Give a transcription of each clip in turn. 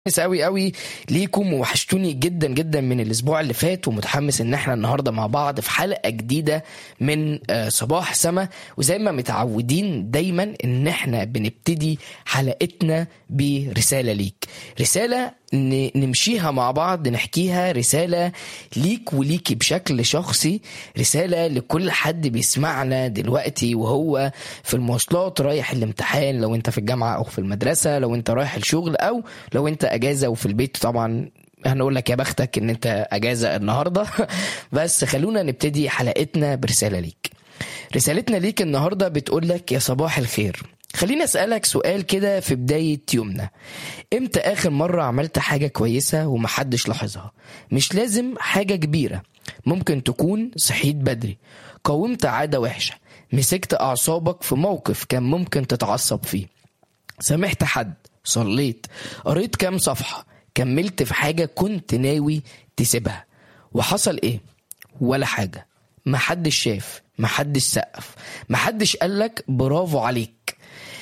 متحمس قوي قوي ليكم وحشتوني جدا جدا من الاسبوع اللي فات ومتحمس ان احنا النهارده مع بعض في حلقه جديده من آه، صباح سما وزي ما متعودين دايما ان احنا بنبتدي حلقتنا برساله ليك رساله ن- نمشيها مع بعض نحكيها رساله ليك وليكي بشكل شخصي رساله لكل حد بيسمعنا دلوقتي وهو في المواصلات رايح الامتحان لو انت في الجامعه او في المدرسه لو انت رايح الشغل او لو انت اجازه وفي البيت طبعا هنقول لك يا بختك ان انت اجازه النهارده بس خلونا نبتدي حلقتنا برساله ليك رسالتنا ليك النهارده بتقول لك يا صباح الخير خليني اسالك سؤال كده في بدايه يومنا امتى اخر مره عملت حاجه كويسه ومحدش لاحظها مش لازم حاجه كبيره ممكن تكون صحيت بدري قاومت عاده وحشه مسكت اعصابك في موقف كان ممكن تتعصب فيه سامحت حد صليت قريت كام صفحة كملت في حاجة كنت ناوي تسيبها وحصل ايه ولا حاجة محدش شاف محدش سقف محدش قالك برافو عليك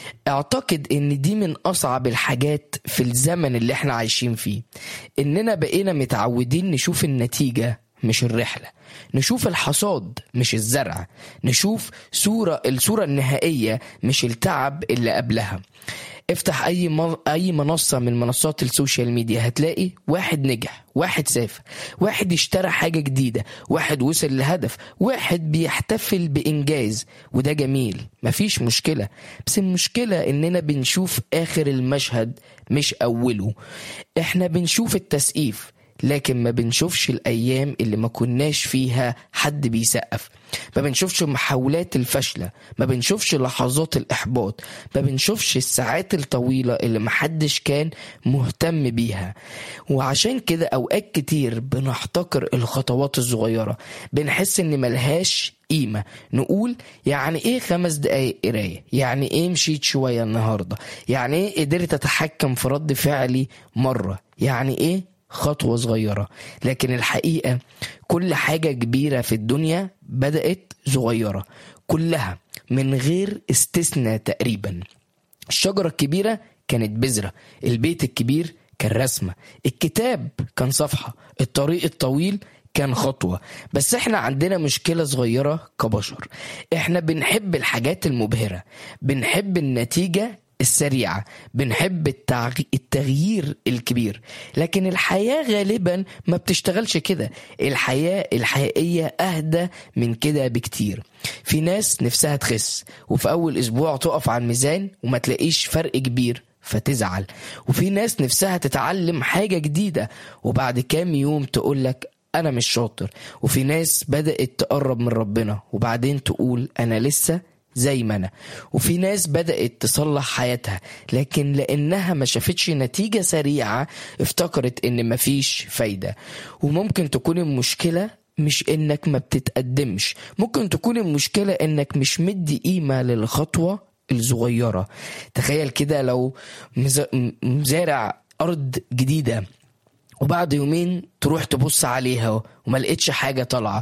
اعتقد ان دي من اصعب الحاجات في الزمن اللي احنا عايشين فيه اننا بقينا متعودين نشوف النتيجة مش الرحلة نشوف الحصاد مش الزرع نشوف صورة الصورة النهائية مش التعب اللي قبلها افتح اي م... اي منصه من منصات السوشيال ميديا هتلاقي واحد نجح واحد سافر واحد اشترى حاجه جديده واحد وصل لهدف واحد بيحتفل بانجاز وده جميل مفيش مشكله بس المشكله اننا بنشوف اخر المشهد مش اوله احنا بنشوف التسقيف لكن ما بنشوفش الايام اللي ما كناش فيها حد بيسقف ما بنشوفش محاولات الفشلة ما بنشوفش لحظات الإحباط ما بنشوفش الساعات الطويلة اللي محدش كان مهتم بيها وعشان كده أوقات كتير بنحتقر الخطوات الصغيرة بنحس إن ملهاش قيمة نقول يعني ايه خمس دقايق قراية يعني ايه مشيت شوية النهاردة يعني ايه قدرت اتحكم في رد فعلي مرة يعني ايه خطوة صغيرة لكن الحقيقة كل حاجة كبيرة في الدنيا بدأت صغيرة كلها من غير استثناء تقريبا الشجرة الكبيرة كانت بذرة البيت الكبير كان رسمة الكتاب كان صفحة الطريق الطويل كان خطوة بس احنا عندنا مشكلة صغيرة كبشر احنا بنحب الحاجات المبهرة بنحب النتيجة السريعة بنحب التعغ- التغيير الكبير لكن الحياة غالبا ما بتشتغلش كده الحياة الحقيقية أهدى من كده بكتير في ناس نفسها تخس وفي أول أسبوع تقف على الميزان وما تلاقيش فرق كبير فتزعل وفي ناس نفسها تتعلم حاجة جديدة وبعد كام يوم تقولك أنا مش شاطر وفي ناس بدأت تقرب من ربنا وبعدين تقول أنا لسه زي ما انا وفي ناس بدأت تصلح حياتها لكن لانها ما شافتش نتيجة سريعة افتكرت ان مفيش فايدة وممكن تكون المشكلة مش انك ما بتتقدمش ممكن تكون المشكلة انك مش مدي قيمة للخطوة الصغيرة تخيل كده لو مز- م- مزارع ارض جديدة وبعد يومين تروح تبص عليها وما لقيتش حاجة طالعة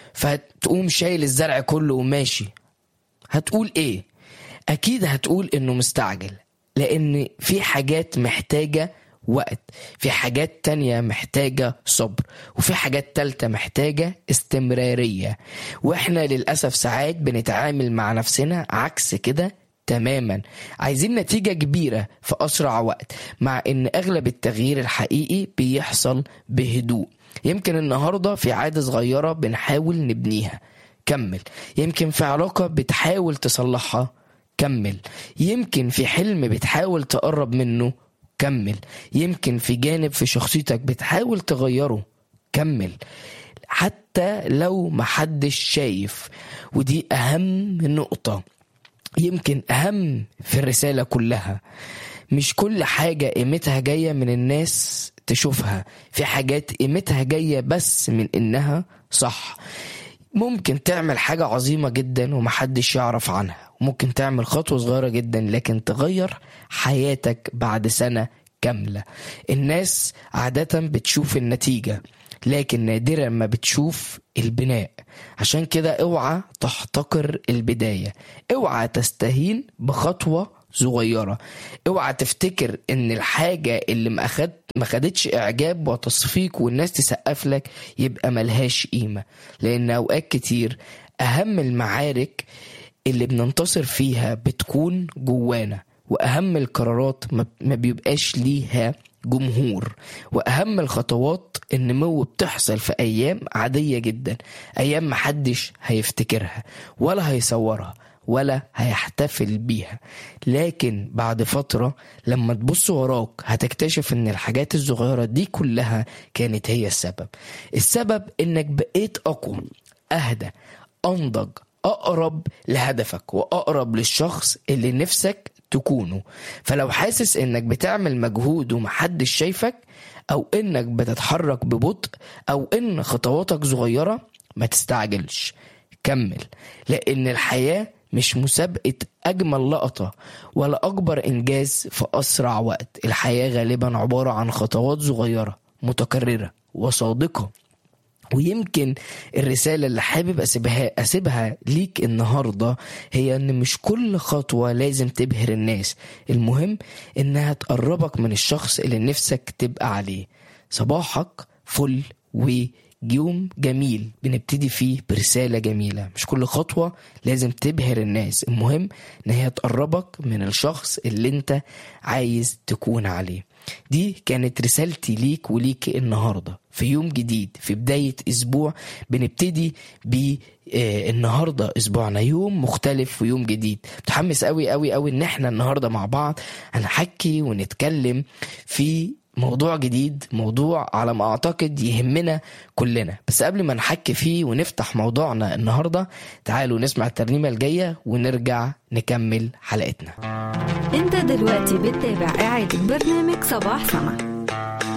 فتقوم شايل الزرع كله وماشي هتقول ايه اكيد هتقول انه مستعجل لان في حاجات محتاجة وقت في حاجات تانية محتاجة صبر وفي حاجات تالتة محتاجة استمرارية واحنا للأسف ساعات بنتعامل مع نفسنا عكس كده تماما عايزين نتيجة كبيرة في أسرع وقت مع إن أغلب التغيير الحقيقي بيحصل بهدوء يمكن النهاردة في عادة صغيرة بنحاول نبنيها كمل يمكن في علاقة بتحاول تصلحها كمل يمكن في حلم بتحاول تقرب منه كمل يمكن في جانب في شخصيتك بتحاول تغيره كمل حتى لو محدش شايف ودي أهم نقطة يمكن أهم في الرسالة كلها مش كل حاجة قيمتها جاية من الناس تشوفها في حاجات قيمتها جاية بس من إنها صح ممكن تعمل حاجة عظيمة جدا ومحدش يعرف عنها ممكن تعمل خطوة صغيرة جدا لكن تغير حياتك بعد سنة كاملة الناس عادة بتشوف النتيجة لكن نادرا ما بتشوف البناء عشان كده اوعى تحتقر البداية اوعى تستهين بخطوة صغيرة اوعى تفتكر ان الحاجة اللي ما أخد ما خدتش اعجاب وتصفيق والناس تسقف لك يبقى ملهاش قيمه لان اوقات كتير اهم المعارك اللي بننتصر فيها بتكون جوانا واهم القرارات ما بيبقاش ليها جمهور واهم الخطوات النمو بتحصل في ايام عاديه جدا ايام محدش هيفتكرها ولا هيصورها ولا هيحتفل بيها لكن بعد فترة لما تبص وراك هتكتشف ان الحاجات الصغيرة دي كلها كانت هي السبب السبب انك بقيت اقوى اهدى انضج اقرب لهدفك واقرب للشخص اللي نفسك تكونه فلو حاسس انك بتعمل مجهود ومحدش شايفك او انك بتتحرك ببطء او ان خطواتك صغيرة ما تستعجلش كمل لان الحياة مش مسابقة أجمل لقطة ولا أكبر إنجاز في أسرع وقت الحياة غالبا عبارة عن خطوات صغيرة متكررة وصادقة ويمكن الرسالة اللي حابب أسيبها, أسيبها ليك النهاردة هي أن مش كل خطوة لازم تبهر الناس المهم إنها تقربك من الشخص اللي نفسك تبقى عليه صباحك فل ويوم جميل بنبتدي فيه برسالة جميلة مش كل خطوة لازم تبهر الناس المهم إن هي تقربك من الشخص اللي انت عايز تكون عليه دي كانت رسالتي ليك وليك النهارده في يوم جديد في بداية أسبوع بنبتدي ب النهاردة أسبوعنا يوم مختلف ويوم جديد متحمس قوي قوي قوي إن احنا النهاردة مع بعض هنحكي ونتكلم في موضوع جديد موضوع على ما أعتقد يهمنا كلنا بس قبل ما نحكي فيه ونفتح موضوعنا النهاردة تعالوا نسمع الترنيمة الجاية ونرجع نكمل حلقتنا انت دلوقتي بتتابع إعادة برنامج صباح سما